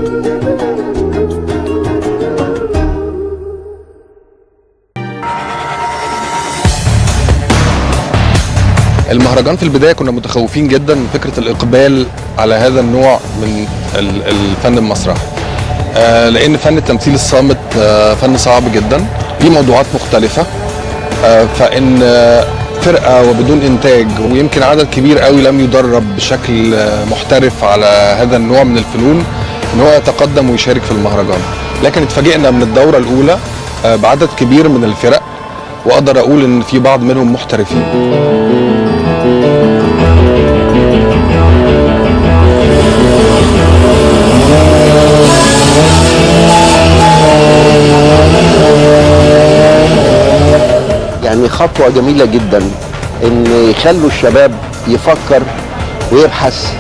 المهرجان في البدايه كنا متخوفين جدا من فكره الاقبال على هذا النوع من ال- الفن المسرحي آه، لان فن التمثيل الصامت آه، فن صعب جدا ليه موضوعات مختلفه آه، فان آه، فرقه وبدون انتاج ويمكن عدد كبير قوي لم يدرب بشكل آه، محترف على هذا النوع من الفنون ان هو يتقدم ويشارك في المهرجان لكن اتفاجئنا من الدوره الاولى آه، بعدد كبير من الفرق واقدر اقول ان في بعض منهم محترفين يعني خطوة جميلة جدا ان يخلوا الشباب يفكر ويبحث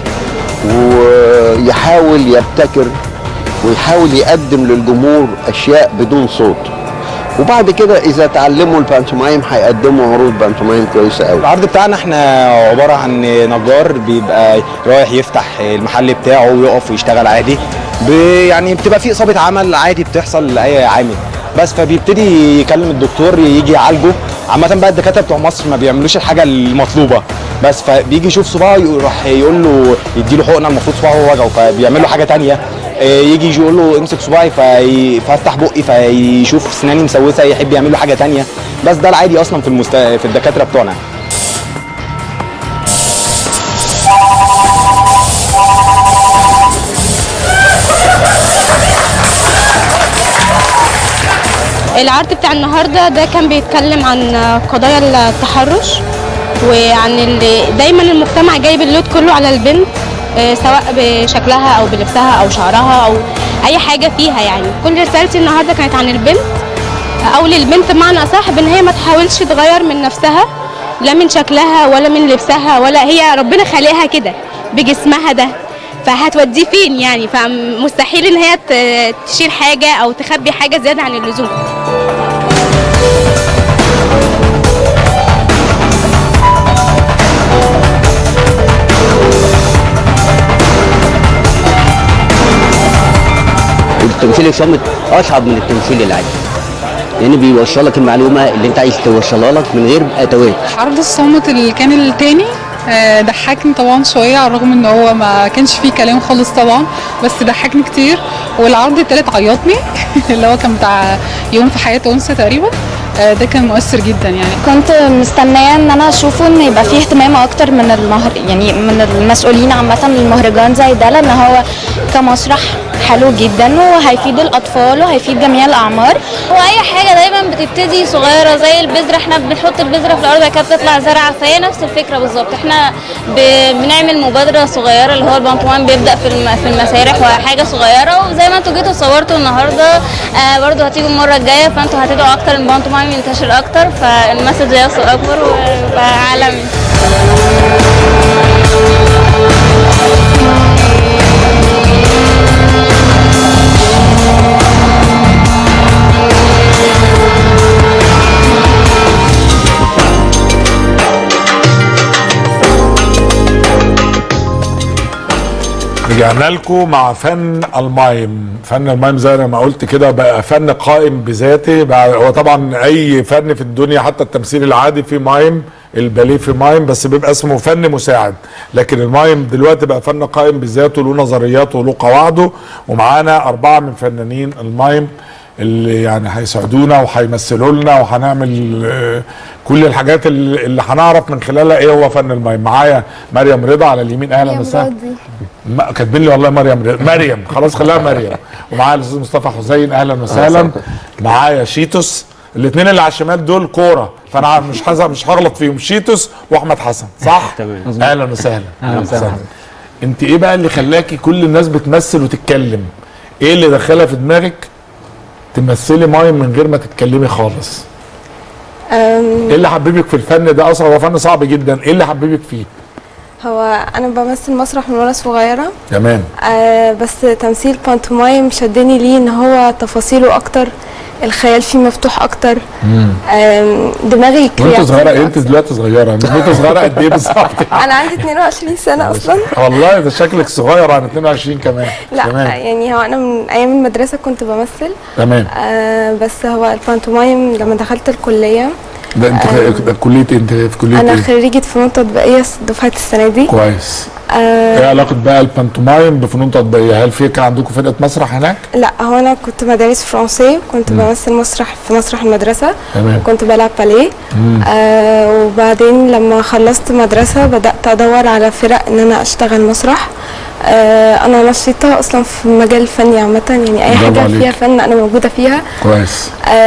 ويحاول يبتكر ويحاول يقدم للجمهور اشياء بدون صوت وبعد كده اذا اتعلموا البانتومايم هيقدموا عروض بانتومايم كويسه قوي العرض بتاعنا احنا عباره عن نجار بيبقى رايح يفتح المحل بتاعه ويقف ويشتغل عادي ب- يعني بتبقى في اصابه عمل عادي بتحصل لاي عامل بس فبيبتدي يكلم الدكتور يجي يعالجه عامة بقى الدكاترة بتوع مصر ما بيعملوش الحاجة المطلوبة بس فبيجي يشوف صباعه يروح يقول له يديله حقنة المفروض صباعه وجعه فبيعمل له حاجة تانية آه، يجي يجي يقول له امسك صباعي في- فافتح بقي فيشوف سناني مسوسة يحب يعمل له حاجة تانية بس ده العادي اصلا في المست... في الدكاترة بتوعنا العرض بتاع النهارده ده كان بيتكلم عن قضايا التحرش وعن اللي دايما المجتمع جايب اللود كله على البنت آه، سواء بشكلها او بلبسها او شعرها او اي حاجه فيها يعني كل رسالتي النهارده كانت عن البنت او للبنت بمعنى اصح بان هي ما تحاولش تغير من نفسها لا من شكلها ولا من لبسها ولا هي ربنا خالقها كده بجسمها ده فهتوديه فين يعني فمستحيل ان هي ت- تشيل حاجه او تخبي حاجه زياده عن اللزوم التمثيل الصامت اصعب من التمثيل العادي لان بيوصلك المعلومه اللي انت عايز توصلها لك من غير اتوات عرض الصامت اللي كان التاني آه، ضحكني طبعا شويه على الرغم ان هو ما كانش فيه كلام خالص طبعا بس ضحكني كتير والعرض التالت عيطني اللي هو كان بتاع يوم في حياه انثى تقريبا آه، ده كان مؤثر جدا يعني كنت مستنيه ان انا اشوفه ان يبقى فيه اهتمام اكتر من المهر يعني من المسؤولين عامه للمهرجان زي ده لان هو كمسرح حلو جدا وهيفيد الاطفال وهيفيد جميع الاعمار واي حاجه دايما بتبتدي صغيره زي البذره احنا بنحط البذره في الارض بعد كده بتطلع زرعه فهي نفس الفكره بالظبط احنا ب- بنعمل مبادره صغيره اللي هو البنطلون بيبدا في الم- في المسارح وحاجه صغيره وزي ما انتوا جيتوا صورتوا النهارده آه برضو هتيجوا المره الجايه فانتوا هتدعوا اكتر ان البنطلون ينتشر اكتر فالمسج يوصل اكبر ويبقى عالمي رجعنا لكم مع فن المايم فن المايم زي ما قلت كده بقى فن قائم بذاته بقى هو طبعا اي فن في الدنيا حتى التمثيل العادي فيه مايم الباليه فيه مايم بس بيبقى اسمه فن مساعد لكن المايم دلوقتي بقى فن قائم بذاته له نظرياته وله قواعده ومعانا اربعه من فنانين المايم اللي يعني هيساعدونا وهيمثلوا لنا وهنعمل آه، كل الحاجات اللي اللي هنعرف من خلالها ايه هو فن المايم معايا مريم رضا على اليمين اهلا وسهلا ما- كاتبين لي والله مريم رضا. مريم خلاص خليها مريم ومعايا الاستاذ مصطفى حسين اهلا وسهلا معايا شيتوس الاثنين اللي على الشمال دول كوره فانا مش حز... مش هغلط فيهم شيتوس واحمد حسن صح تمام. اهلا وسهلا أهلا وسهلا. انت ايه بقى اللي خلاكي كل الناس بتمثل وتتكلم ايه اللي دخلها في دماغك تمثلي مايم من غير ما تتكلمي خالص ايه اللي حببك في الفن ده اصلا هو فن صعب جدا ايه اللي حببك فيه هو انا بمثل مسرح من وانا صغيره تمام آه بس تمثيل بانتومايم شدني ليه ان هو تفاصيله اكتر الخيال فيه مفتوح اكتر مم. آم، دماغي وانت creative صغيره ايه انت أكتر. دلوقتي صغيره انت صغيره قد ايه بالظبط انا عندي 22 سنه اصلا والله ده شكلك صغير عن 22 كمان لا تمام يعني هو انا من ايام المدرسه كنت بمثل تمام آه بس هو البانتومايم لما دخلت الكليه ده انت آه، كليه إيه؟ انت في كليه انا ايه خريجه فنون تطبيقيه دفعه السنه دي كويس ايه آه علاقه بقى البانتومايم بفنون تطبيقيه هل في كان عندكم فرقه مسرح هناك لا هو انا كنت مدارس فرنسي كنت مم. بمثل مسرح في مسرح المدرسه تمام كنت بلعب باليه مم. آه وبعدين لما خلصت مدرسة بدأت أدور على فرق إن أنا أشتغل مسرح آه أنا نشيطة أصلا في المجال الفني عامة يعني أي برافو حاجة عليك. فيها فن أنا موجودة فيها كويس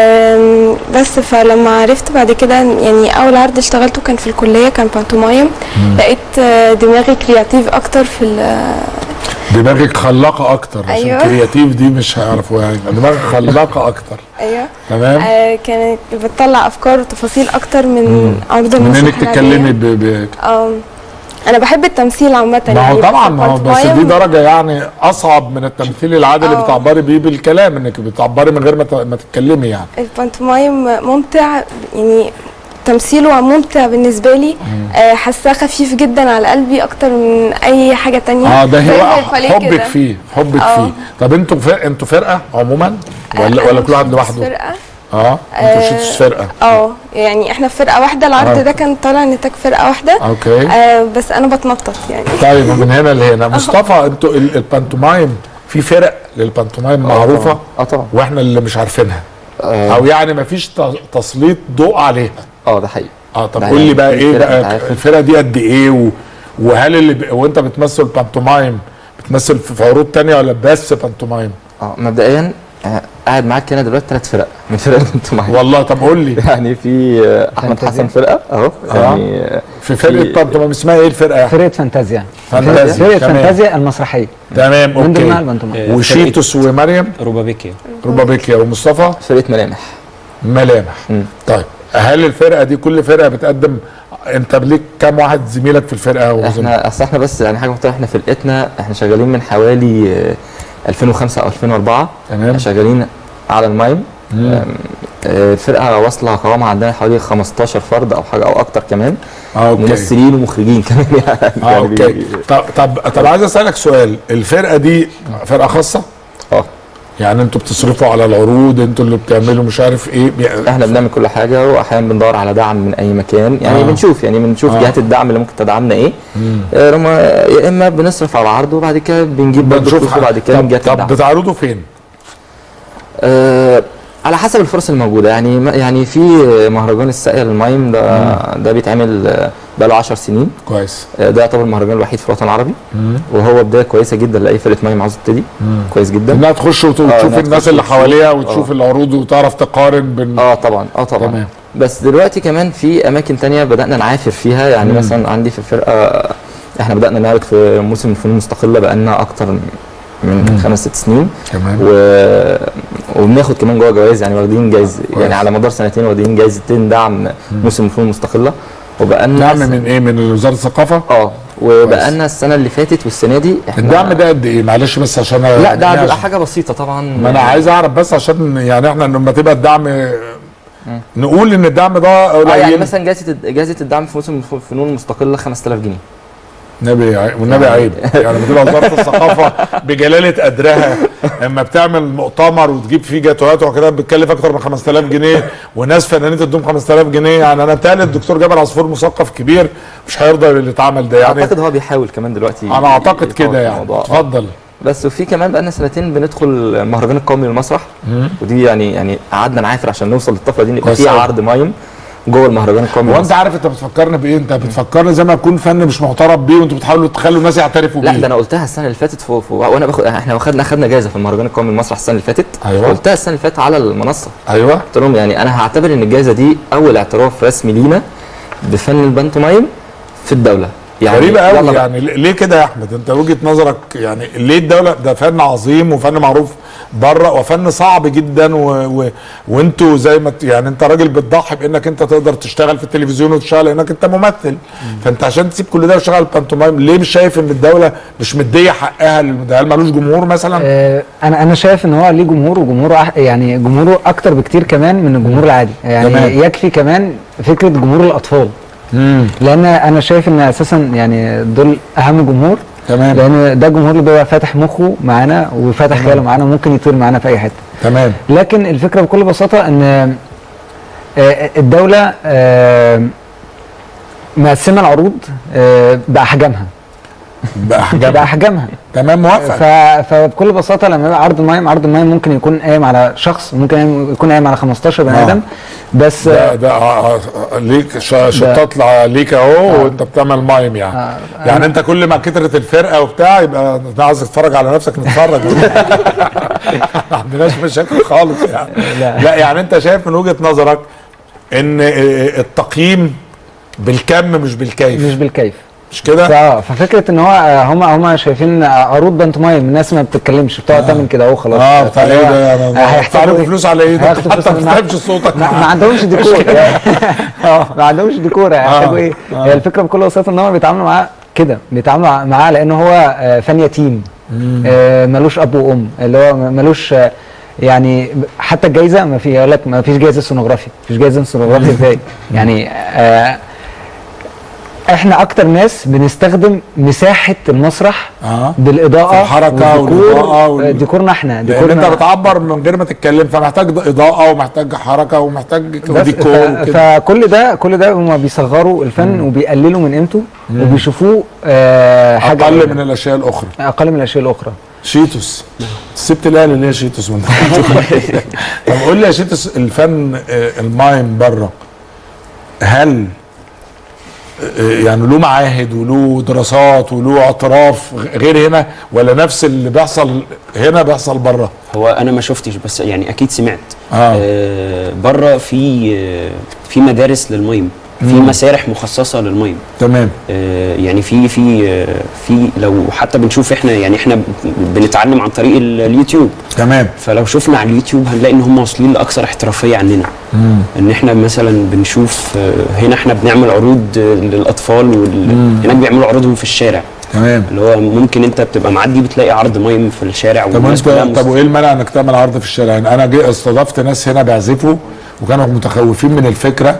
آم، بس فلما عرفت بعد كده يعني أول عرض اشتغلته كان في الكلية كان بانتومايم مم. لقيت آه، دماغي كرياتيف أكتر في ال- دماغك خلاقه اكتر عشان أيوة. كرياتيف دي مش هيعرفوا يعني دماغك خلاقه اكتر أيوه تمام آه كانت بتطلع أفكار وتفاصيل أكتر من مم. عرض من المسرح انك تتكلمي ب... ب... اه انا بحب التمثيل عامه ما هو يعني طبعا ما هو بس دي البانتومايم- درجه يعني اصعب من التمثيل العادي اللي آه. بتعبري بيه بالكلام انك بتعبري من غير ما ت- ما تتكلمي يعني البانتومايم ممتع يعني تمثيله ممتع بالنسبه لي آه، حاساه خفيف جدا على قلبي اكتر من اي حاجه تانية اه ده زي هو الباليه حبك كده. فيه حبك آه. فيه طب انتوا فرق انتوا فرقه عموما ولا آه، ولا أنا كل واحد مش لوحده فرقه اه انتوا آه، مش فرقه اه يعني احنا في فرقه واحده العرض آه. ده كان طالع نتاج فرقه واحده اوكي آه بس انا بتنطط يعني طيب ومن هنا لهنا مصطفى انتوا ال- البانتومايم في فرق للبانتومايم معروفه اه طبعا واحنا اللي مش عارفينها آه. او يعني ما فيش تسليط ضوء عليها اه ده حقيقي اه طب ده قول لي يعني بقى في ايه فرق بقى أنت عارف. الفرقه دي قد ايه و... وهل اللي ب... وانت بتمثل بانتومايم بتمثل في في عروض تانية ولا بس بانتومايم اه مبدئيا آه، قاعد معاك هنا دلوقتي ثلاث فرق من فرق اللي انتوا معايا والله طب قول لي يعني في آه، احمد فانتازيا. حسن فرقه اهو آه. يعني آه، في فرقه في- بانتومايم اسمها ايه الفرقه يعني؟ فرقه فانتازيا فانتازيا. فرقه تمام. فانتازيا المسرحيه تمام من ضمنها اوكي البانتومايم وشيتوس ومريم روبابيكيا روبابيكيا ومصطفى فرقه ملامح ملامح مم. طيب هل الفرقه دي كل فرقه بتقدم انت ليك كام واحد زميلك في الفرقه وزميلك؟ احنا اصل احنا بس يعني حاجه مختلفه احنا فرقتنا احنا شغالين من حوالي آه، 2005 او 2004 تمام شغالين على المايم مم. آم، آه، الفرقه واصله قوامها عندنا حوالي 15 فرد او حاجه او اكتر كمان اه اوكي ممثلين ومخرجين كمان يعني اه يعني اوكي بي- طب طب طب عايز اسالك سؤال الفرقه دي فرقه خاصه؟ اه يعني انتوا بتصرفوا على العروض انتوا اللي بتعملوا مش عارف ايه بي- احنا بنعمل كل حاجه واحيانا بندور على دعم من اي مكان يعني آه. آه. بنشوف يعني بنشوف آه. آه. جهات الدعم اللي ممكن تدعمنا ايه مم. آه، لما يا اما بنصرف على العرض وبعد كده بنجيب برضه بنشوف فلوس وبعد كده من طب, جهات طب الدعم بتعرضوا فين؟ آه على حسب الفرص الموجوده يعني ما- يعني في مهرجان الساقيه للمايم ده ده بيتعمل آه، بقاله 10 سنين كويس آه، ده يعتبر المهرجان الوحيد في الوطن العربي مم. وهو بدايه كويسه جدا لاي فرقه مايم عاوزه تبتدي مم. كويس جدا انها تخش وت- وتشوف إنها الناس تخش اللي وتشوف. حواليها وتشوف آه. العروض وتعرف تقارن بين اه طبعا اه طبعا تمام. بس دلوقتي كمان في اماكن تانية بدانا نعافر فيها يعني مم. مثلا عندي في الفرقه احنا بدانا نعرض في موسم الفنون المستقله بقالنا اكتر من مم. خمس ست سنين تمام و... وبناخد كمان جوه جوائز يعني واخدين جايز كويس. يعني على مدار سنتين واخدين جايزتين دعم موسم الفنون المستقله وبقالنا دعم من ايه من وزاره الثقافه؟ اه وبقالنا السنه اللي فاتت والسنه دي احنا الدعم ده قد ايه؟ معلش بس عشان أنا- لا ده يعني بيبقى عشان- حاجه بسيطه طبعا ما انا عايز اعرف بس عشان يعني احنا لما تبقى الدعم نقول ان الدعم ده اه يعني قليل مثلا جائزه جائزه الدعم في موسم الفنون المستقله 5000 جنيه نبي عي- والنبي عيب يعني بتبقى وزاره الثقافه بجلاله قدرها اما بتعمل مؤتمر وتجيب فيه جاتوهات وكده بتكلف اكتر من 5000 جنيه وناس فنانين تدوم 5000 جنيه يعني انا بتهيألي الدكتور جابر عصفور مثقف كبير مش هيرضى باللي اتعمل ده يعني اعتقد هو بيحاول كمان دلوقتي انا اعتقد يطور كده في يعني الموضوع. اتفضل بس وفي كمان بقالنا سنتين بندخل المهرجان القومي للمسرح مم. ودي يعني يعني قعدنا نعافر عشان نوصل للطفره دي ان يبقى كويس في أوي. عرض مايم جوه المهرجان القومي هو انت للمسرح. عارف انت بتفكرني بايه انت بتفكرني زي ما يكون فن مش معترف بيه وانتوا بتحاولوا تخلوا الناس يعترفوا بيه لا ده انا قلتها السنه اللي فاتت في في وانا باخد احنا واخدنا خدنا جائزه في المهرجان القومي للمسرح السنه اللي فاتت أيوة. قلتها السنه اللي فاتت على المنصه ايوه قلت لهم يعني انا هعتبر ان الجائزه دي اول اعتراف رسمي لينا بفن البانتومايم في الدوله يعني غريبة يلا قوي بقى. يعني ليه كده يا احمد انت وجهة نظرك يعني ليه الدولة ده فن عظيم وفن معروف بره وفن صعب جدا و... و... وانتوا زي ما ت- يعني انت راجل بتضحي بانك انت تقدر تشتغل في التلفزيون وتشتغل لانك انت ممثل فانت عشان تسيب كل ده وتشتغل بانتومايم ليه مش شايف ان الدوله مش مديه حقها للم- هل ملوش جمهور مثلا؟ آه، انا انا شايف ان هو ليه جمهور وجمهوره أح- يعني جمهوره اكتر بكتير كمان من الجمهور العادي يعني تمام. يكفي كمان فكره جمهور الاطفال لان انا شايف ان اساسا يعني دول اهم جمهور تمام لان ده الجمهور اللي بيبقى فاتح مخه معانا وفاتح تمام. خياله معانا وممكن يطير معانا في اي حته تمام لكن الفكره بكل بساطه ان آه، الدوله آه، مقسمه العروض آه، باحجامها باحجامها باحجامها تمام موافق ف... فبكل بساطه لما يبقى عرض المايم عرض المايم ممكن يكون قايم على شخص ممكن قايم- يكون قايم على 15 بني آه. ادم بس ده ده آه، آه، ليك ش- شطات لع- ليك اهو وانت بتعمل مايم يعني آه. يعني انت كل ما كترت الفرقه وبتاع يبقى انت عايز تتفرج على نفسك نتفرج ما عندناش مشاكل خالص يعني لا. لا يعني انت شايف من وجهه نظرك ان آه، التقييم بالكم مش بالكيف مش بالكيف مش كده؟ اه ففكره ان هو هم هم شايفين عروض بنتمايم الناس ما بتتكلمش بتقعد تعمل كده اهو خلاص اه بتاع فاللي ايه هو ده يعني هيحتاجوا هيدفعوا إيه؟ فلوس على ايه ده هياخدوا حتى فلوس ما على- بتفهمش صوتك ما, ما عندهمش ديكور يعني. اه ما عندهمش ديكور هيحتاجوا ايه آه. هي الفكره بكل بساطه ان هم بيتعاملوا معاه كده بيتعاملوا معاه لان هو آه، فن يتيم آه، ملوش اب وام اللي هو ملوش آه، يعني حتى الجايزه ما في يقول لك ما فيش جايزه سونوغرافي مفيش جايزه سونوغرافي ازاي يعني آه احنا اكتر ناس بنستخدم مساحه المسرح اه بالاضاءه في الحركة والديكور- والإضاءة وال- ديكورنا احنا لان ديكورنا انت بتعبر من غير ما تتكلم فمحتاج اضاءه ومحتاج حركه ومحتاج بس ديكور ف- وكده فكل ده كل ده هم بيصغروا الفن وبيقللوا من قيمته وبيشوفوه آه حاجه اقل من الاشياء الاخرى اقل من الاشياء الاخرى شيتوس سبت الاهلي ليه شيتوس من طب قول لي يا شيتوس الفن آه، المايم بره هل آه، يعني له معاهد وله دراسات وله اطراف غير هنا ولا نفس اللي بيحصل هنا بيحصل بره هو انا ما شفتش بس يعني اكيد سمعت آه. آه بره في آه في مدارس للميم في مم. مسارح مخصصه للميم تمام آه يعني في في آه في لو حتى بنشوف احنا يعني احنا بنتعلم عن طريق ال- اليوتيوب تمام فلو شفنا على اليوتيوب هنلاقي ان هم واصلين لاكثر احترافيه عننا مم. ان احنا مثلا بنشوف آه، هنا احنا بنعمل عروض آه، للاطفال وال... مم. هناك بيعملوا عروضهم في الشارع تمام اللي هو ممكن انت بتبقى معدي بتلاقي عرض مايم في الشارع طب والناس وانت كلها طب وايه المانع انك تعمل عرض في الشارع يعني انا جي استضفت ناس هنا بيعزفوا وكانوا متخوفين من الفكره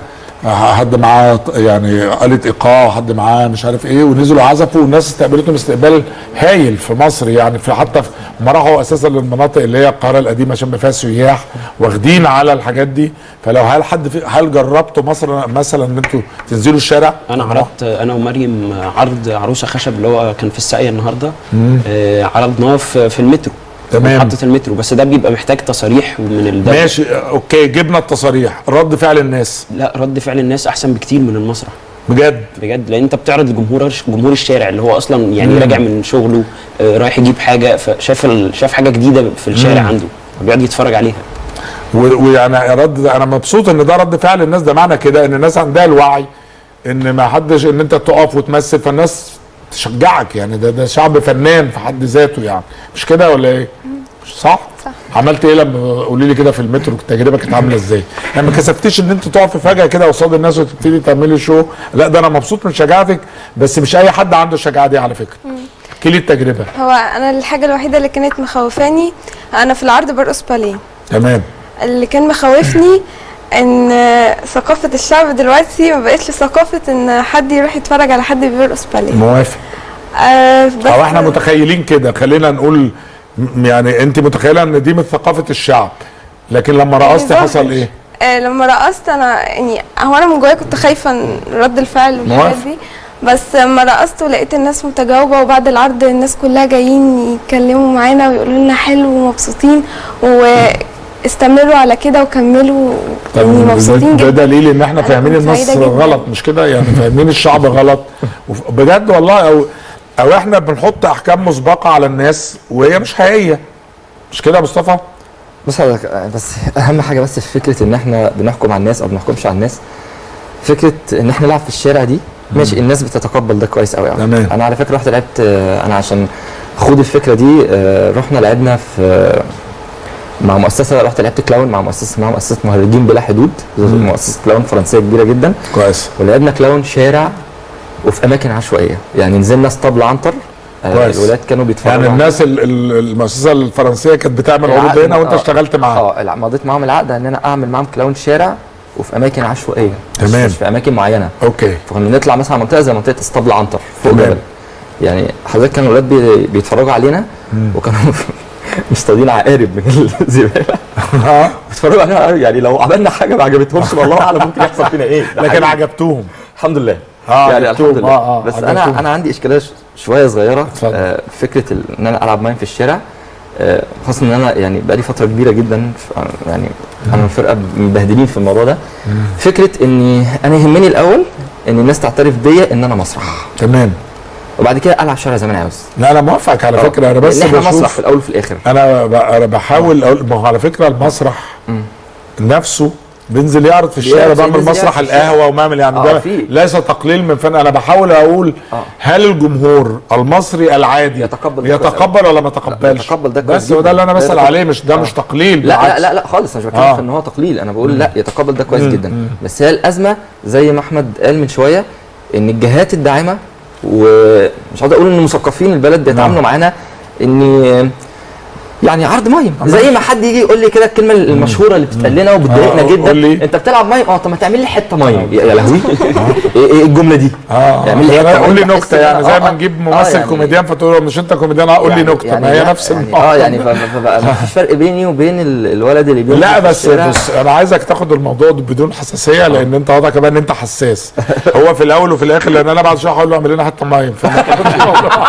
حد معاه ط- يعني آلة ايقاع وحد معاه مش عارف ايه ونزلوا عزفوا والناس استقبلتهم استقبال هايل في مصر يعني في حتى في هم راحوا اساسا للمناطق اللي هي القاهره القديمه عشان ما فيها سياح واخدين على الحاجات دي فلو هل حد في هل جربتوا مصر مثلا ان انتوا تنزلوا الشارع؟ انا عرضت انا ومريم عرض عروسه خشب اللي هو كان في الساقيه النهارده مم. آه عرضناه في, في المترو تمام. محطه المترو بس ده بيبقى محتاج تصاريح من الدوله ماشي اوكي جبنا التصاريح رد فعل الناس لا رد فعل الناس احسن بكتير من المسرح بجد بجد لان انت بتعرض لجمهور جمهور الشارع اللي هو اصلا يعني مم. راجع من شغله آه رايح يجيب حاجه فشاف ال- شاف حاجه جديده في الشارع مم. عنده فبيقعد يتفرج عليها و- ويعني رد انا مبسوط ان ده رد فعل الناس ده معنى كده ان الناس عندها الوعي ان ما حدش ان انت تقف وتمثل فالناس تشجعك يعني ده ده شعب فنان في حد ذاته يعني مش كده ولا ايه؟ مش صح؟ صح. عملت ايه لما قولي لي كده في المترو التجربه كانت عامله ازاي؟ يعني ما كسفتيش ان انت تقفي فجاه كده قصاد الناس وتبتدي تعملي شو لا ده انا مبسوط من شجاعتك بس مش اي حد عنده الشجاعه دي على فكره احكي لي التجربه هو انا الحاجه الوحيده اللي كانت مخوفاني انا في العرض برقص باليه تمام اللي كان مخوفني ان ثقافه الشعب دلوقتي ما بقتش ثقافه ان حد يروح يتفرج على حد بيرقص باليه موافق آه بس او احنا متخيلين كده خلينا نقول م- يعني انت متخيله ان دي من ثقافه الشعب لكن لما رقصت ظاهر. حصل ايه؟ آه لما رقصت انا يعني هو انا من جوايا كنت خايفه من رد الفعل والحاجات موافق. دي بس لما رقصت ولقيت الناس متجاوبه وبعد العرض الناس كلها جايين يتكلموا معانا ويقولوا لنا حلو ومبسوطين واستمروا على كده وكملوا يعني مبسوطين ده جدا دليل ان احنا أنا فاهمين كنت الناس سعيدة جداً. غلط مش كده يعني فاهمين الشعب غلط وف- بجد والله او او احنا بنحط احكام مسبقه على الناس وهي مش حقيقيه مش كده يا مصطفى؟ بص حضرتك بس اهم حاجه بس في فكره ان احنا بنحكم على الناس او بنحكمش على الناس فكره ان احنا نلعب في الشارع دي ماشي الناس بتتقبل ده كويس قوي قوي تمام. انا على فكره رحت لعبت آه، انا عشان خوض الفكره دي آه، رحنا لعبنا في مع مؤسسه رحت لعبت كلاون مع مؤسسه اسمها مؤسسه مهرجين بلا حدود مؤسسه كلاون فرنسيه كبيره جدا كويس ولعبنا كلاون شارع وفي اماكن عشوائيه يعني نزلنا اسطبل عنتر آه، كويس. الولاد كانوا بيتفرجوا يعني على- الناس ال- ال- المؤسسه الفرنسيه كانت بتعمل عروض العقد- هنا وانت آه. اشتغلت معاها اه الع- مضيت معاهم العقد ان انا اعمل معاهم كلاون شارع وفي اماكن عشوائيه مش- تمام. مش في اماكن معينه اوكي فكنا نطلع مثلا على منطقه زي منطقه اسطبل عنتر فوق تمام. جبل يعني حضرتك كانوا الولاد بي- بيتفرجوا علينا وكانوا مصطادين عقارب من الزباله بيتفرجوا علينا يعني لو عملنا حاجه ما عجبتهمش والله اعلم ممكن يحصل فينا ايه ده لكن حقيقي. عجبتوهم الحمد لله اه يعني عجبتوهم. الحمد لله آه، آه، بس عجبتوهم. انا انا عندي اشكاليه ش- شويه صغيره آه فكره ال- ان انا العب ماين في الشارع آه، خاصه ان انا يعني بقالي فتره كبيره جدا ف- يعني انا الفرقه مبهدلين في الموضوع ده فكره اني انا يهمني الاول ان الناس تعترف بيا ان انا مسرح تمام وبعد كده العب شارع زي ما انا عاوز لا انا موافقك على آه. فكره انا بس لأن احنا بشوف مسرح في الاول وفي الاخر انا ب- انا بحاول اقول ما هو على فكره المسرح نفسه بينزل يعرض في الشارع بينزل- بعمل بينزل مسرح يعرض في الشارع. القهوه وبعمل يعني آه، ده في. ليس تقليل من فن انا بحاول اقول هل الجمهور المصري العادي يتقبل ده يتقبل ولا ما يتقبلش يتقبل ده كويس بس هو ده اللي انا جداً. بسال ده عليه يتقبل. مش ده مش آه. تقليل لا لا بالعكس. لا لا خالص انا مش بتكلم آه. في ان هو تقليل انا بقول مم. لا يتقبل ده كويس مم. جدا مم. بس هي الازمه زي ما احمد قال من شويه ان الجهات الداعمه ومش عاوز اقول ان مثقفين البلد بيتعاملوا معانا ان يعني عرض مايم زي ما حد يجي يقول لي كده الكلمه المشهوره اللي بتتقال لنا وبتضايقنا آه، جدا قول لي. انت بتلعب مايم اه طب ما تعمل لي حته مايم يا يا لهوي ايه إيه الجمله دي اه اعمل لي يعني حته قول لي مايم بحس نكته إن يعني أنا- زي آه، ما آه. نجيب آه، ممثل يعني- كوميديان فتقول له مش انت كوميديان آه، قول لي يعني- نكته يعني ما هي لا، نفس يعني الموضوع. اه يعني ف- ف- فبقى ما فيش فرق بيني وبين ال- الولد اللي بينزل لا في بس الشارع. بس انا عايزك تاخد الموضوع ده بدون حساسيه لان انت واضح كمان ان انت حساس هو في الاول وفي الاخر لان انا بعد شويه هقول له اعمل لنا حته مايم فما تاخدش الموضوع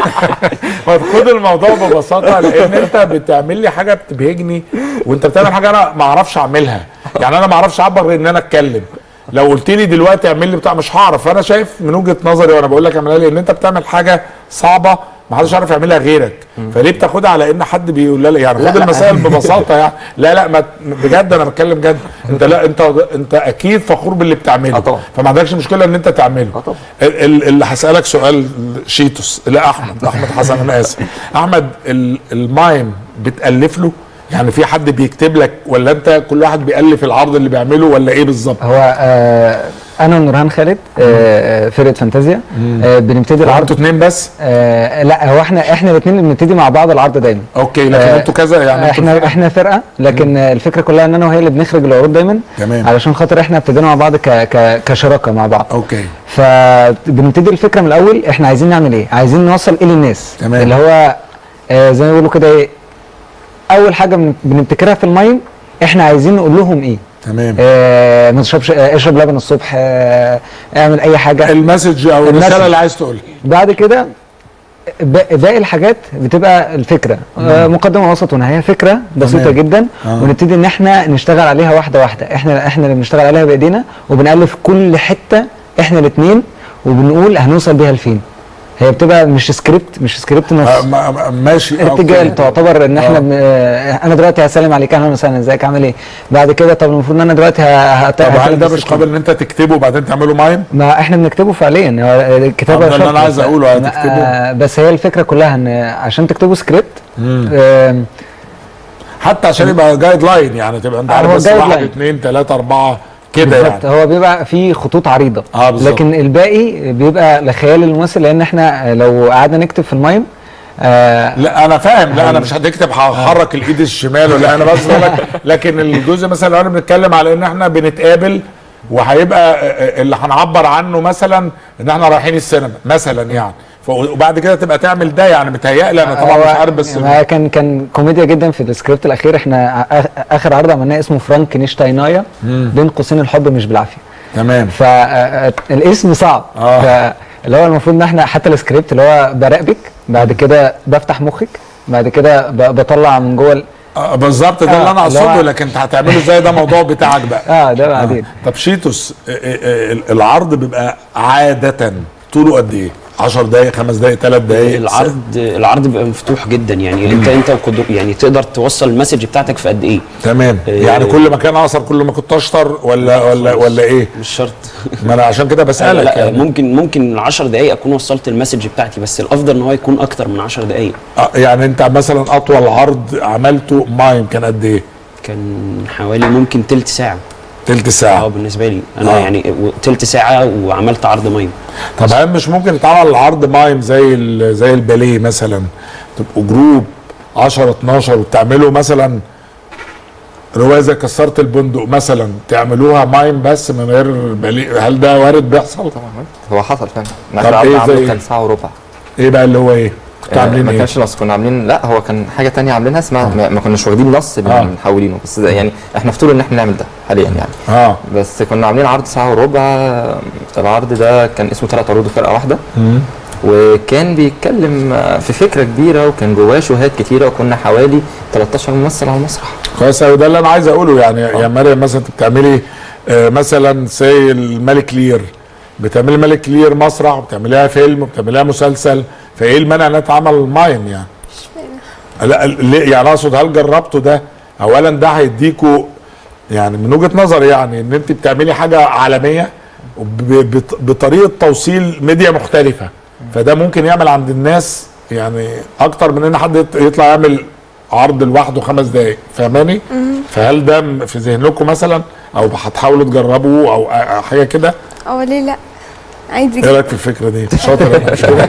ما تاخد الموضوع ببساطه لان انت بتعمل لي حاجه بتبهجني وانت بتعمل حاجه انا ما اعرفش اعملها يعني انا ما اعرفش اعبر غير ان انا اتكلم لو قلت لي دلوقتي اعمل لي بتاع مش هعرف فانا شايف من وجهه نظري وانا بقول لك اعملها لي ان انت بتعمل حاجه صعبه ما حدش عارف يعملها غيرك فليه بتاخدها على ان حد بيقول لا يعني لا، خد لا. المسائل ببساطه يعني لا لا ما بجد انا بتكلم جد انت لا انت انت اكيد فخور باللي بتعمله طبعا. فما عندكش مشكله ان انت تعمله طبعا. ال- ال- اللي هسالك سؤال شيتوس لا احمد احمد حسن انا اسف احمد ال- المايم بتالف له يعني في حد بيكتب لك ولا انت كل واحد بيالف العرض اللي بيعمله ولا ايه بالظبط هو آه انا ونورهان خالد آه آه، فرقه فانتازيا آه بنبتدي هو العرض انتوا اتنين بس آه لا هو احنا احنا الاثنين بنبتدي مع بعض العرض دايما اوكي لكن آه، انتوا كذا يعني انتوا احنا فرقة؟ احنا فرقه لكن آه، الفكره كلها ان انا وهي اللي بنخرج العروض دايما تمام. علشان خاطر احنا ابتدينا مع بعض ك ك كشراكه مع بعض اوكي فبنبتدي الفكره من الاول احنا عايزين نعمل ايه عايزين نوصل ايه للناس تمام. اللي هو آه زي ما بيقولوا كده ايه اول حاجه بن- بنبتكرها في المايم احنا عايزين نقول لهم ايه تمام آه ما تشربش آه اشرب لبن الصبح آه اعمل اي حاجه المسج او المسج. الرساله اللي عايز تقولها بعد كده ب- باقي الحاجات بتبقى الفكره آه مقدمه وسط ونهايه فكره بسيطه تمام. جدا آه. ونبتدي ان احنا نشتغل عليها واحده واحده احنا احنا اللي بنشتغل عليها بايدينا وبنالف كل حته احنا الاثنين وبنقول هنوصل بيها لفين هي بتبقى مش سكريبت مش سكريبت نص آه، ما- ما- ماشي أوكي. ارتجال تعتبر ان احنا آه. ب... آه، انا دلوقتي هسلم عليك اهلا وسهلا ازيك عامل ايه بعد كده طب المفروض ان انا دلوقتي ه... هت... طب هل هتلبس ده مش الكلام. قابل ان انت تكتبه وبعدين تعمله مايم ما احنا بنكتبه فعليا هو الكتابه طب ده اللي شرط أنا عايز بس- أقوله، ما- هتكتبه. آه، بس هي الفكره كلها ان عشان تكتبوا سكريبت مم. آم، حتى عشان يبقى جايد لاين يعني تبقى انت آه، عارف هو بس guide واحد line. اثنين ثلاثة أربعة كده بالظبط يعني هو بيبقى فيه خطوط عريضه اه بالظبط لكن الباقي بيبقى لخيال الممثل لان احنا لو قعدنا نكتب في المايم آه لا انا فاهم لا انا مش هتكتب هحرك الايد الشمال ولا انا بس بقول لك لكن الجزء مثلا لو انا بنتكلم على ان احنا بنتقابل وهيبقى اللي هنعبر عنه مثلا ان احنا رايحين السينما مثلا يعني ف- وبعد كده تبقى تعمل ده يعني متهيألي انا طبعا هو مش عارف بس ما كان كان كوميديا جدا في السكريبت الاخير احنا آ- اخر عرض عملناه اسمه فرانكنشتاينايا مم. بين قوسين الحب مش بالعافيه تمام فالاسم صعب آه. فاللي هو المفروض ان احنا حتى السكريبت اللي هو براقبك بعد كده بفتح مخك بعد كده ب- بطلع من جوه ال- آه بالظبط ده اللي انا آه، اللي هو- اقصده لكن انت هتعمله ازاي ده موضوع بتاعك بقى اه ده بعدين طب شيتوس آه، آه، آه، العرض بيبقى عادة طوله قد ايه؟ 10 دقائق خمس دقائق ثلاث دقائق العرض العرض بيبقى مفتوح جدا يعني انت انت وقدر يعني تقدر توصل المسج بتاعتك في قد ايه تمام يعني كل ما كان اقصر كل ما كنت اشطر ولا ولا ولا ايه مش شرط ما انا عشان كده بسالك لا يعني. ممكن ممكن 10 دقائق اكون وصلت المسج بتاعتي بس الافضل ان هو يكون اكتر من 10 دقائق آه، يعني انت مثلا اطول عرض عملته مايم كان قد ايه كان حوالي ممكن تلت ساعه تلت ساعه اه بالنسبه لي انا آه. يعني و- تلت ساعه وعملت عرض مايم طب هل مش ممكن يتعمل العرض مايم زي ال- زي الباليه مثلا تبقوا جروب 10 12 وتعملوا مثلا روايه زي كسرت البندق مثلا تعملوها مايم بس من غير باليه هل ده وارد بيحصل؟ هو حصل فعلا طب احنا إيه قعدنا زي- عامله كان ساعه وربع ايه بقى اللي هو ايه؟ كنتوا آه، عاملين ما ايه؟ كانش نص كنا عاملين لا هو كان حاجه تانية عاملينها اسمها ما, ما كناش واخدين نص بنحولينه بس ده يعني احنا في طول ان احنا نعمل ده حاليا يعني اه بس كنا عاملين عرض ساعه وربع العرض ده كان اسمه ثلاث عروض وفرقه واحده وكان بيتكلم آه، في فكره كبيره وكان جواه شوهات كتيره وكنا حوالي 13 ممثل على المسرح كويس قوي ده اللي انا عايز اقوله يعني يا مريم مثلا انت بتعملي آه، مثلا سي الملك لير بتعملي ملك لير مسرح بتعمليها فيلم بتعمليها مسلسل فايه المانع انها تعمل مايم يعني لا ليه يعني اقصد هل جربتوا ده اولا ده هيديكوا يعني من وجهه نظري يعني ان انت بتعملي حاجه عالميه وب- بط- بطريقه توصيل ميديا مختلفه فده ممكن يعمل عند الناس يعني اكتر من ان حد يط- يطلع يعمل عرض لوحده خمس دقائق فاهماني فهل ده م- في ذهنكم مثلا او هتحاولوا تجربوا او أ- حاجه كده اه ليه لا عادي ايه جدا رايك في الفكره دي شاطر أنا، مش كده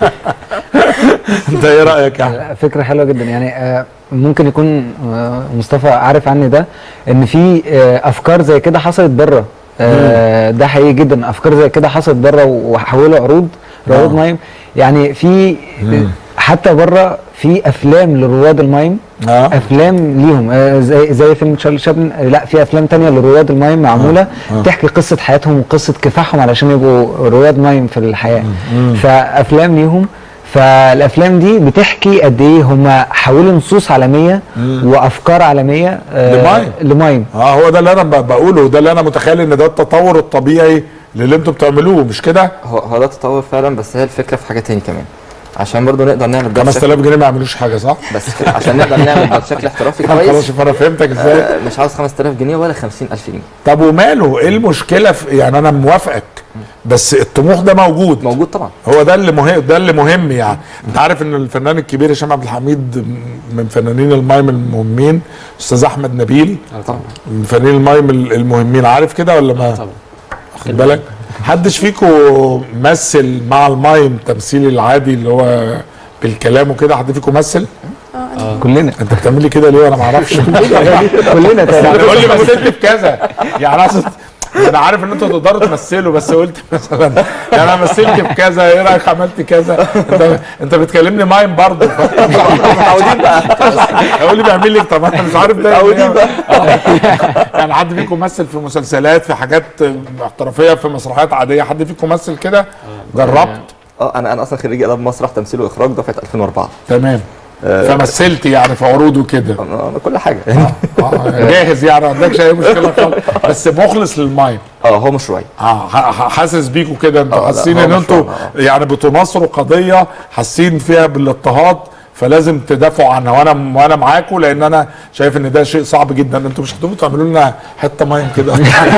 انت ايه رايك يا أحمد؟ فكرة حلوة جدا يعني آه، ممكن يكون آه، مصطفى عارف عني ده ان في آه، افكار زي كده حصلت بره آه، ده حقيقي جدا افكار زي كده حصلت بره وحولوا عروض رواد آه. مايم يعني في مم. حتى بره في افلام لرواد المايم آه. افلام ليهم آه، زي زي فيلم تشارلي شابلن آه، لا في افلام تانية لرواد المايم معموله آه. تحكي قصه حياتهم وقصه كفاحهم علشان يبقوا رواد مايم في الحياه فافلام ليهم فالافلام دي بتحكي قد ايه هم حولوا نصوص عالميه وافكار عالميه آه، لمايم. لمايم اه هو ده اللي انا ب- بقوله ده اللي انا متخيل ان ده التطور الطبيعي للي انتوا بتعملوه مش كده؟ هو هو ده تطور فعلا بس هي الفكره في حاجه تاني كمان عشان برضو نقدر نعمل ده 5000 جنيه ما يعملوش حاجه صح؟ بس عشان نقدر نعمل ده بشكل احترافي خلاص كويس شوف انا فهمتك ازاي آه، مش عاوز 5000 جنيه ولا 50000 جنيه طب وماله ايه المشكله في يعني انا موافقك بس الطموح ده موجود موجود طبعا هو ده اللي مهم ده اللي مهم يعني انت عارف ان الفنان الكبير هشام عبد الحميد من فنانين المايم المهمين استاذ احمد نبيل طبعا من فنانين المايم المهمين عارف كده ولا ما طبعا واخد بالك حدش فيكم مثل مع المايم تمثيل العادي اللي هو بالكلام وكده حد فيكم مثل كلنا انت بتعملي كده ليه وانا ما اعرفش كلنا يعني قول لي مثلت في كذا يعني اقصد انا عارف ان انتوا تقدروا تمثلوا بس قلت مثلا يعني انا مثلت في كذا ايه رايك عملت كذا انت انت بتكلمني مايم برضه متعودين بقى اقول لي بيعمل لي طب انا مش عارف ده متعودين بقى يعني حد فيكم مثل في مسلسلات في حاجات احترافيه في مسرحيات عاديه حد فيكم مثل كده جربت اه انا انا اصلا خريج اداب مسرح تمثيل واخراج دفعه 2004 تمام فمثلت يعني في عروض وكده انا أنا كل حاجه آه، جاهز يعني ما عندكش اي مشكله خالص بس مخلص للمايم اه هو مشروعي اه ح- ح- حاسس بيكوا كده انتوا آه، لا، حاسين هو ان انتوا مشروعنا، يعني بتناصروا قضيه حاسين فيها بالاضطهاد فلازم تدافعوا عنها وانا وانا معاكم لان انا شايف ان ده شيء صعب جدا انتوا مش هتقوموا تعملوا لنا حته مايم كده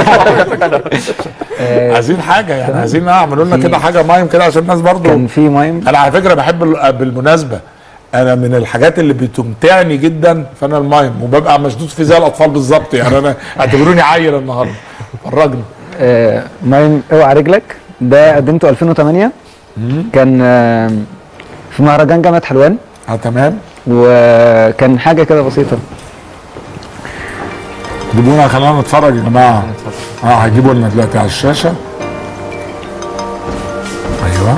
عايزين حاجه يعني عايزين اعملوا لنا كده حاجه مايم كده عشان الناس برضو كان في مايم انا على فكره بحب ال- بالمناسبه انا من الحاجات اللي بتمتعني جدا فانا المايم وببقى مشدود فيه زي الاطفال بالظبط يعني انا اعتبروني عيل النهارده فرجني آه، مايم اوعى رجلك ده قدمته 2008 كان آه، في مهرجان جامعه حلوان اه تمام وكان حاجه كده بسيطه جيبونا خلينا نتفرج يا جماعه اه هيجيبوا لنا دلوقتي على الشاشه ايوه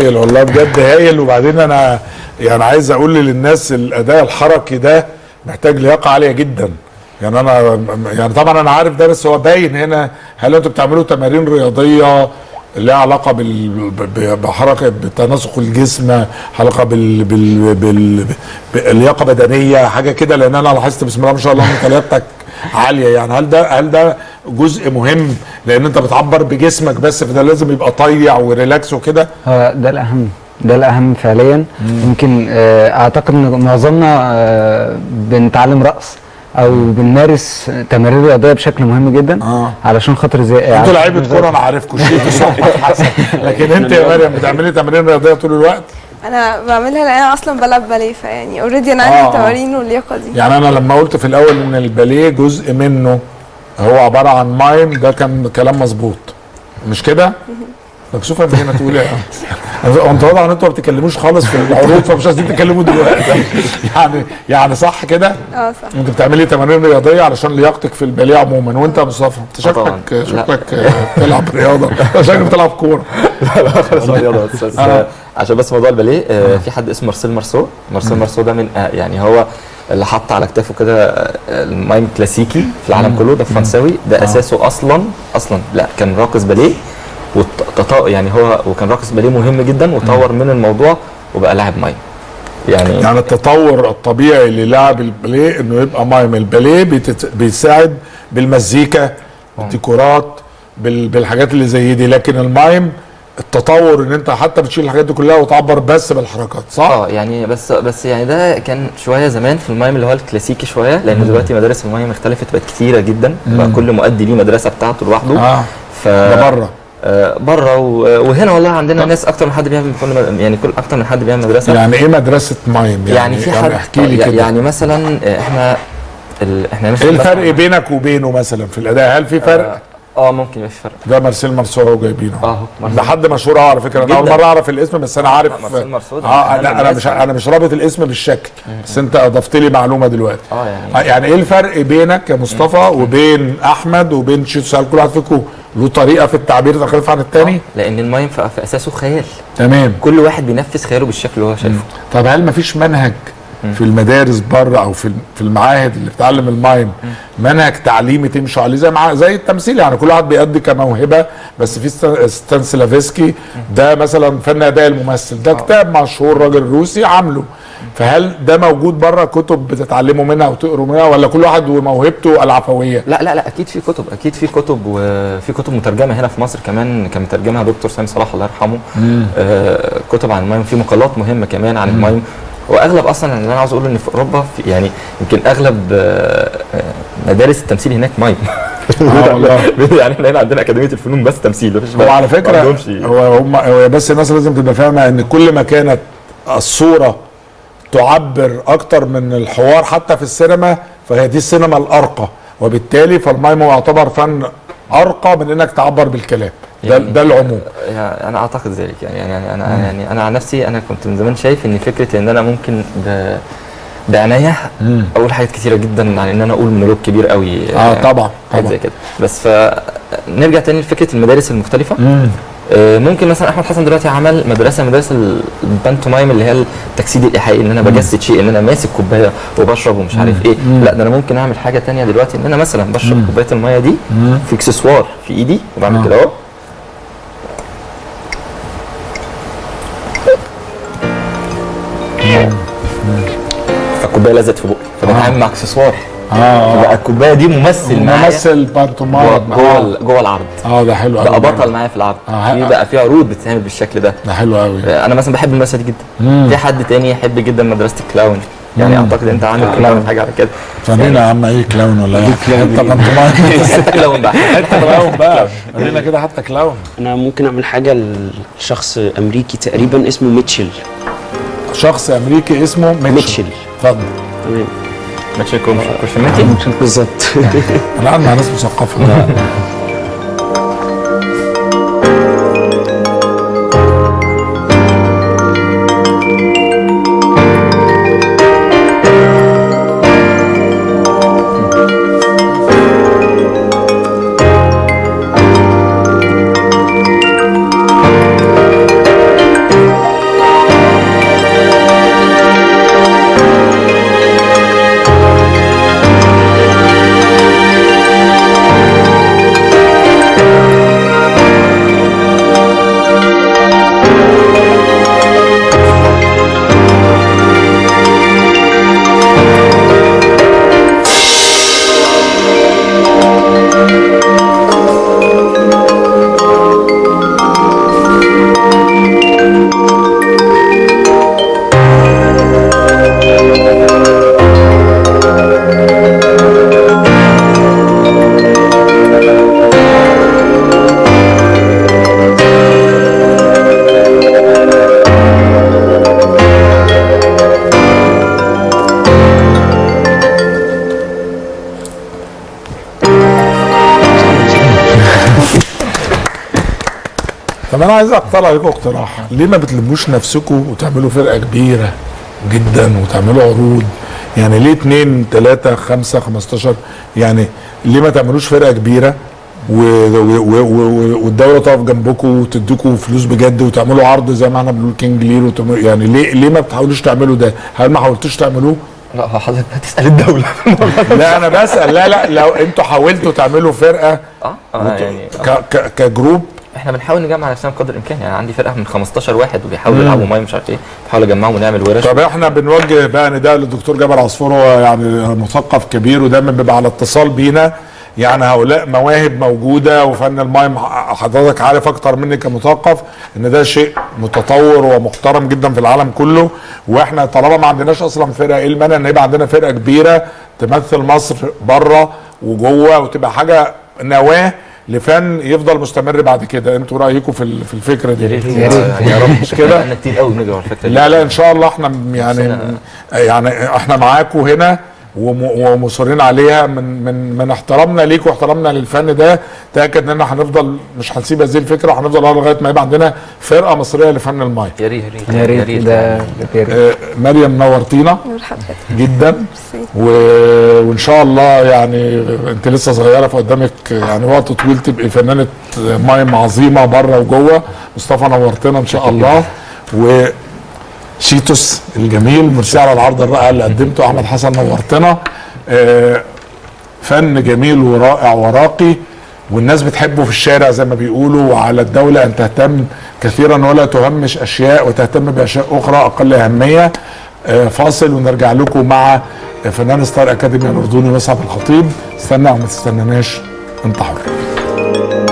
هايل والله بجد هايل وبعدين انا يعني عايز اقول للناس الاداء الحركي ده محتاج لياقه عاليه جدا يعني انا يعني طبعا انا عارف ده بس هو باين هنا هل انتوا بتعملوا تمارين رياضيه لها علاقه بال ب- بحركه بتناسق الجسم علاقه بال بال بال باللياقه بدنيه حاجه كده لان انا لاحظت بسم الله ما شاء الله ان لياقتك عاليه يعني هل ده هل ده جزء مهم لان انت بتعبر بجسمك بس فده لازم يبقى طيع وريلاكس وكده هو ده الاهم ده الاهم فعليا يمكن آه، اعتقد ان معظمنا آه، بنتعلم رقص او بنمارس تمارين رياضيه بشكل مهم جدا آه. علشان خاطر زي انتوا لعيبه كوره انا عارفكم شيء صح حسن لكن انت يا مريم بتعملي تمارين رياضيه طول الوقت انا بعملها لان انا اصلا بلعب باليه فيعني اوريدي انا آه. عندي تمارين واللياقه دي يعني انا لما قلت في الاول ان الباليه جزء منه هو عباره عن مايم ده كان كلام مظبوط مش كده؟ مكسوفه من هنا تقول ايه؟ انت واضح ان انتوا ما بتتكلموش خالص في العروض فمش عايزين تتكلموا دلوقتي يعني يعني صح كده؟ اه صح انت بتعملي تمارين رياضيه علشان لياقتك في الباليه عموما وانت يا مصطفى انت آه طبعاً. شكلك لا. شكلك بتلعب رياضه شكلك بتلعب كوره لا لا خالص رياضه بس, بس آه. آه. عشان بس موضوع الباليه آه في حد اسمه مارسيل مارسو مارسيل مارسو ده من آه يعني هو اللي حط على كتافه كده آه، المايم كلاسيكي في العالم كله ده فرنساوي ده اساسه اصلا اصلا لا كان راقص باليه وتط... يعني هو وكان راقص باليه مهم جدا وطور من الموضوع وبقى لاعب مايم يعني يعني التطور الطبيعي للاعب الباليه انه يبقى مايم الباليه بيتت... بيساعد بالمزيكا بالديكورات بال... بالحاجات اللي زي دي لكن المايم التطور ان انت حتى بتشيل الحاجات دي كلها وتعبر بس بالحركات صح؟ اه يعني بس بس يعني ده كان شويه زمان في المايم اللي هو الكلاسيكي شويه لان دلوقتي مدارس المايم اختلفت بقت كتيره جدا بقى مم. كل مؤدي ليه مدرسه بتاعته لوحده اه ف ده بره آه بره و- وهنا والله عندنا ناس اكتر من حد بيعمل كل مد- يعني كل اكتر من حد بيعمل مدرسه يعني ايه مدرسه مايم؟ يعني, يعني في حد احكي لي آه، كده يعني مثلا آه، احنا ال... احنا مش ايه بس- الفرق بينك وبينه مثلا في الاداء هل في فرق؟ اه ممكن يبقى في فرق ده مارسيل مارسو هو جايبينه اه ده حد مشهور أوي على فكره انا اول جداً. مره اعرف الاسم بس انا عارف مارسيل مارسو ده اه من لا أهم انا الناس مش انا مش رابط الاسم بالشكل بس انت اضفت لي معلومه دلوقتي اه يعني آه، يعني ايه الفرق بينك يا مصطفى وبين احمد وبين شيتو هل كل واحد فيكم له طريقه في التعبير تختلف عن الثاني؟ لان المايم في في اساسه خيال تمام كل واحد بينفذ خياله بالشكل اللي هو شايفه طب هل مفيش منهج في المدارس بره او في في المعاهد اللي بتعلم المايم منهج تعليمي تمشوا عليه زي مع زي التمثيل يعني كل واحد بيأدي كموهبه بس في ستان- ستانسلافسكي ده مثلا فن اداء الممثل ده كتاب مشهور راجل روسي عامله فهل ده موجود بره كتب بتتعلموا منها وتقروا منها ولا كل واحد وموهبته العفويه؟ لا لا لا اكيد في كتب اكيد في كتب وفي كتب مترجمه هنا في مصر كمان كان مترجمها دكتور سامي صلاح الله يرحمه مم. آه كتب عن المايم في مقالات مهمه كمان عن المايم واغلب اصلا اللي انا عاوز اقوله ان في اوروبا في يعني يمكن اغلب آه آه، مدارس التمثيل هناك مايم آه والله. يعني احنا هنا عندنا اكاديميه الفنون بس تمثيل مفيش هو على ما فكره عندهمش هو هم هو بس الناس لازم تبقى فاهمه ان كل ما كانت الصوره تعبر اكتر من الحوار حتى في السينما فهي دي السينما الارقى وبالتالي فالمايم هو يعتبر فن ارقى من انك تعبر بالكلام ده, يعني- ده العموم يعني انا اعتقد ذلك يعني يعني انا يعني انا عن نفسي انا كنت من زمان شايف ان فكره ان انا ممكن ب بعناية اقول حاجات كتيره جدا عن ان انا اقول مونولوج كبير قوي اه طبعا حاجات طبعا زي كده بس فنرجع تاني لفكره المدارس المختلفه آه، ممكن مثلا احمد حسن دلوقتي عمل مدرسه مدرسه البانتومايم اللي هي التجسيد الايحائي ان انا بجسد شيء ان انا ماسك كوبايه وبشرب ومش عارف ايه مم. لا ده انا ممكن اعمل حاجه تانية دلوقتي ان انا مثلا بشرب كوبايه الميه دي في اكسسوار في ايدي وبعمل كده اهو فالكوبايه لزقت في بقي فبتعامل مع اكسسوار اه بقى الكوبايه دي ممثل معايا ممثل بانتومايم جوه جوه ال- جوه العرض اه ده حلو بقى قوي بطل معايا في العرض آه، في ه- بقى في عروض بتتعمل بالشكل ده ده حلو قوي انا مثلا بحب المدرسه دي جدا مم. في حد تاني يحب جدا مدرسه الكلاون يعني مم. اعتقد انت عندك آه. كلاون حاجه على كده فمين يا عم ايه كلاون ولا ايه؟ حتى بانتومايم كلاون بقى حتى كلاون بقى ورينا كده حتى كلاون انا ممكن اعمل حاجه لشخص امريكي تقريبا اسمه ميتشل شخص امريكي اسمه ميتشل ميتشل اتفضل تمام ماتش كورفيناتي بالظبط انا قاعد مع ناس مثقفه طب انا عايز اقترح عليكم اقتراح ليه ما بتلموش نفسكم وتعملوا فرقه كبيره جدا وتعملوا عروض يعني ليه اتنين تلاتة خمسة خمستاشر يعني ليه ما تعملوش فرقة كبيرة و- و- و- و- والدولة تقف جنبكم وتديكم فلوس بجد وتعملوا عرض زي ما احنا بنقول كينج لير وتعملوا- يعني ليه ليه ما بتحاولوش تعملوا ده؟ هل ما حاولتوش تعملوه؟ لا هو حضرتك هتسال الدوله لا انا بسأل لا لا لو انتوا حاولتوا تعملوا فرقة اه آه، يعني ك ك كجروب احنا بنحاول نجمع نفسنا بقدر الامكان يعني عندي فرقه من 15 واحد وبيحاولوا مم. يلعبوا ماي مش عارف ايه بحاول اجمعهم ونعمل ورش طب احنا بنوجه بقى نداء للدكتور جابر عصفور هو يعني مثقف كبير ودايما بيبقى على اتصال بينا يعني هؤلاء مواهب موجوده وفن المايم حضرتك عارف اكتر مني كمثقف ان ده شيء متطور ومحترم جدا في العالم كله واحنا طالما ما عندناش اصلا فرقه ايه المانع ان يبقى عندنا فرقه كبيره تمثل مصر بره وجوه وتبقى حاجه نواه لفن يفضل مستمر بعد كده انتوا رايكم في ال- في الفكره دي يا ريت يعني يا رب مش كده احنا كتير قوي بنجري على الفكره دي لا لا ان شاء الله احنا م- يعني يعني احنا معاكم هنا وم- ومصرين عليها من من من احترامنا ليكم واحترامنا للفن ده تاكد ان احنا هنفضل مش هنسيب هذه الفكره وهنفضل عليها لغايه ما يبقى عندنا فرقه مصريه لفن الماي يا ريت يا ريت ده آه، مريم نورتينا نور حضرتك جدا و... وان شاء الله يعني انت لسه صغيره فقدامك يعني وقت طويل تبقي فنانه مايم عظيمه بره وجوه مصطفى نورتنا ان شاء الله و شيتوس الجميل ميرسي على العرض الرائع اللي قدمته احمد حسن نورتنا آه، فن جميل ورائع وراقي والناس بتحبه في الشارع زي ما بيقولوا وعلى الدولة أن تهتم كثيرا ولا تهمش أشياء وتهتم بأشياء أخرى أقل أهمية آه، فاصل ونرجع لكم مع فنان ستار أكاديمي الأردني مسعد الخطيب استنى أو ما تستناناش أنت حر